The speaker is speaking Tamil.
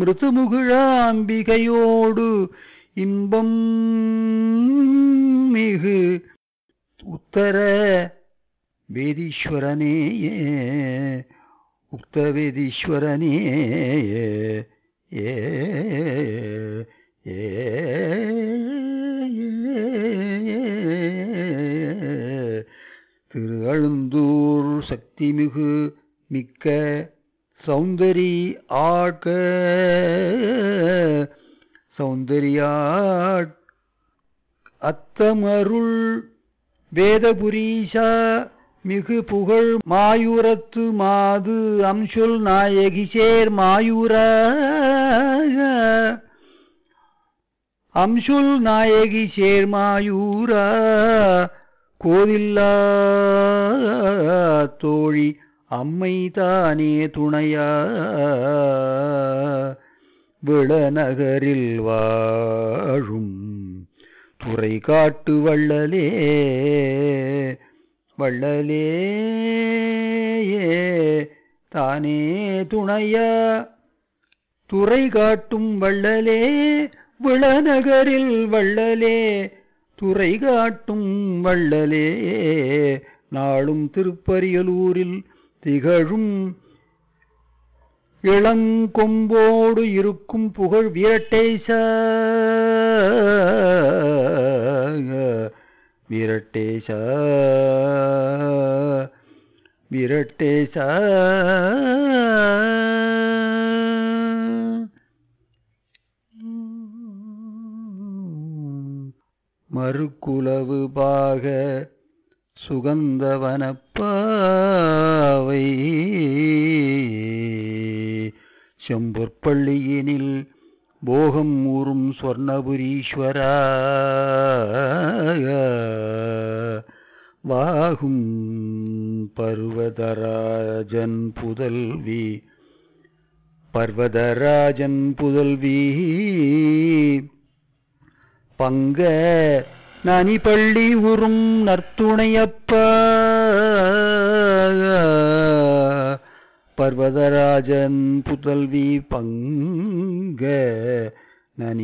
மிருதுமுகிழாம்பிகையோடு இன்பம் மிகு உத்தர வேதீஸ்வரனேயே உக்த வேதீஸ்வரனே ஏ ஏ திரு அழுந்தூர் சக்திமிகு மிக்க சௌந்தரி ஆட்க சௌந்தரியாட் அத்தமருள் வேதபுரீஷா மிகு புகழ் மாயூரத்து மாது அம்சுல் நாயகி சேர் மாயூர அம்சுல் நாயகி சேர் மாயூரா கோதில்லா தோழி அம்மை தானே துணையா விளநகரில் வாழும் துறை காட்டு வள்ளலே வள்ளலே தானே துணையா துறை காட்டும் வள்ளலே விளநகரில் வள்ளலே துறை காட்டும் வள்ளலே நாளும் திருப்பரியலூரில் திகழும் இளங்கொம்போடு இருக்கும் புகழ் வீரட்டேச வீரட்டேச வீரட்டேச மறுக்குலவு பாக சுகந்தவனப்பாவை செம்பொற்பள்ளியினில் போகம் ஊறும் சொர்ணபுரீஸ்வரா வாகும் பர்வதராஜன் புதல்வி பர்வதராஜன் புதல்வி பங்க நனி பள்ளி உறும் நற்துணையப்ப பர்வதராஜன் புதல்வி பங்க நனி